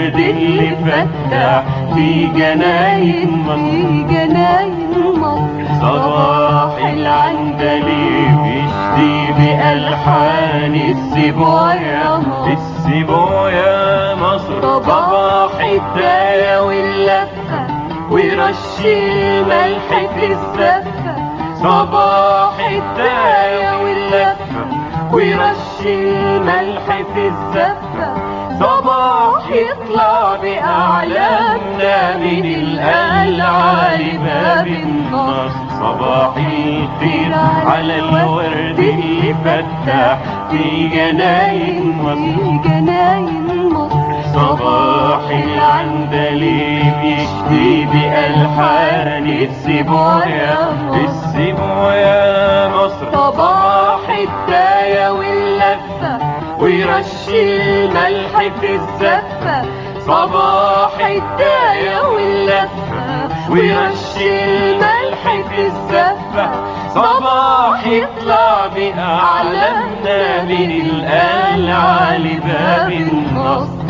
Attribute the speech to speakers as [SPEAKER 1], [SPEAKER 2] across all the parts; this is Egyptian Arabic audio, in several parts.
[SPEAKER 1] الورد اللي فتح في جناين مصر
[SPEAKER 2] في جناين مصر
[SPEAKER 1] صباح العندليب يشتي بألحان السبوع يا مصر السبوع يا مصر صباح الداية واللفة ورش الملح في الزفة صباح الداية واللفة ورش الملح في الزفة صباح يطلع بأعلامنا من القلعة لباب النصر صباح الخير على الورد اللي فتح في جناين مصر
[SPEAKER 2] في جناين مصر
[SPEAKER 1] صباح العندليب يشتي بألحان السبوع يا السبوع يا مصر صباح الداية واللفة ويرش الملح في الزفة صباح الداية واللفة ويرش الملح في الزفة صباح يطلع بأعلامنا من القلعة لباب النصر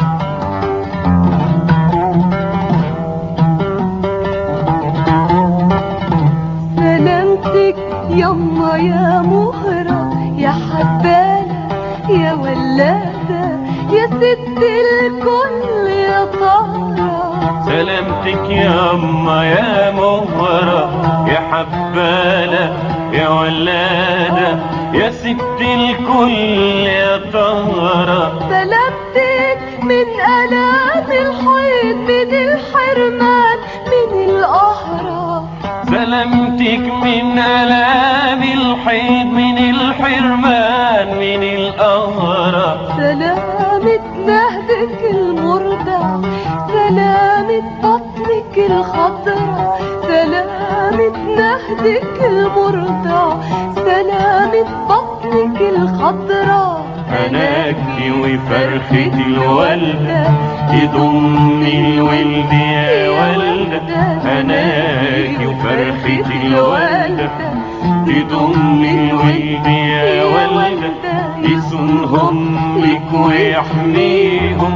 [SPEAKER 2] سلامتك يما يا مهرة يا حبالة يا ولادة يا ست الكل يا طهرة
[SPEAKER 1] سلامتك يا أما يا مهرة يا حبالة يا ولادة يا ست الكل يا طهرة
[SPEAKER 2] سلامتك من آلام الحيط من الحرمان من القهرة
[SPEAKER 1] سلامتك من آلام الحيض من الحرمان من القهرة
[SPEAKER 2] سلامة نهدك المرضع سلامة بطنك الخضرا سلامة نهدك المرضع سلامة بطنك الخضرا
[SPEAKER 1] هناكي وفرخة الوالدة تضم الولد يا والدة هناكي وفرخة الوالدة تضم الولد يا والدة يصونهم لك ويحميهم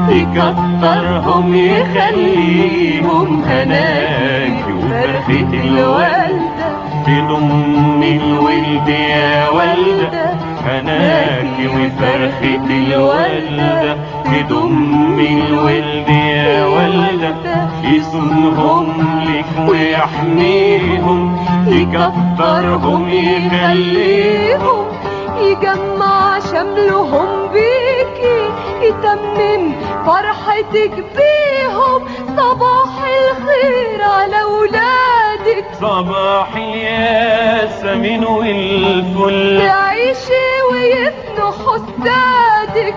[SPEAKER 1] يكترهم يخليهم هناكي وفرخة الوالدة تضم الولد يا والدة هناكي وفرخة الوالدة تضم الولد يا والدة يصونهم لك ويحميهم يكترهم يخليهم
[SPEAKER 2] يجمع شملهم بيكي يتمم فرحتك بيهم صباح الخير على ولادك
[SPEAKER 1] صباح الياسمين والفل
[SPEAKER 2] يعيشي ويفنوا حسادك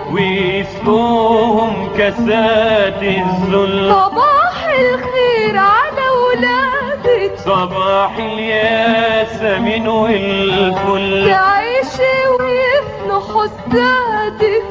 [SPEAKER 1] ويسقوهم كاسات الذل
[SPEAKER 2] صباح الخير على ولادك
[SPEAKER 1] صباح الياسمين والفل
[SPEAKER 2] يعيشي ويفنوا حسادك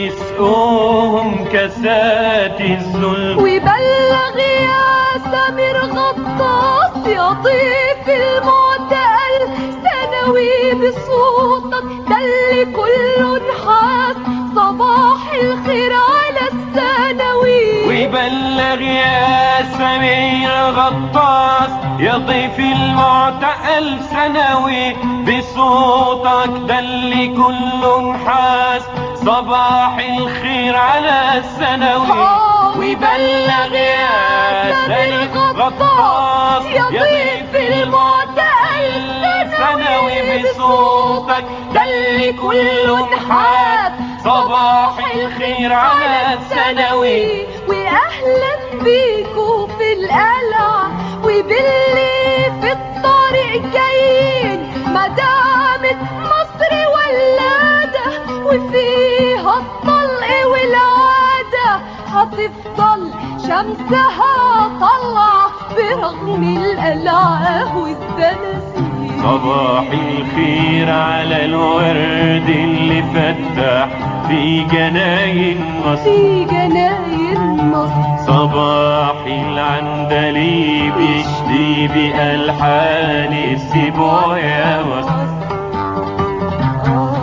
[SPEAKER 1] ويسقوهم كاسات الذل
[SPEAKER 2] ويبلغ يا سمير غطاس يا ضيف المعتقل ثانوي بصوتك ده اللي كله نحاس صباح الخير على الثانوي
[SPEAKER 1] ويبلغ يا سمير غطاس يا ضيف المعتقل سنوي بصوتك ده اللي كله نحاس صباح الخير على الثانوي ويبلغ يا سمير غطاس يا ضيف المعتقل ثانوي بصوتك ده اللي كله نحاس صباح الخير على الثانوي
[SPEAKER 2] واهلا بيكوا في القلعة وباللي في الطريق جايين مدامة مصر ولادة وفيها الطلق والعادة هتفضل شمسها طلع برغم القلعة والزنازير
[SPEAKER 1] صباح الخير على الورد اللي فتح في جناين مصر
[SPEAKER 2] في جناين مصر
[SPEAKER 1] صباح العندليب يشتي بألحان السبوع يا مصر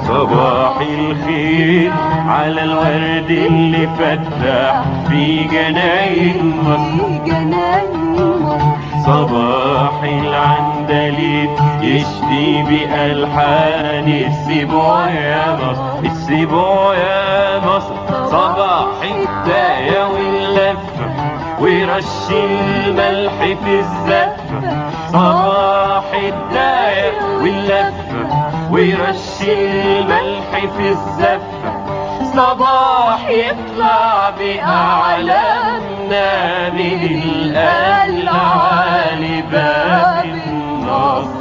[SPEAKER 1] صباح الخير على الورد اللي فتح في جناين مصر
[SPEAKER 2] في جناين مصر
[SPEAKER 1] صباح العندليب يشتي بألحان السبوع يا مصر السبوع يا مصر صباح الداية واللفة ورش الملح في الزفة صباح الداية واللفة ورش الملح في الزفة صباح يطلع بأعلامنا من القلعة لباب النصر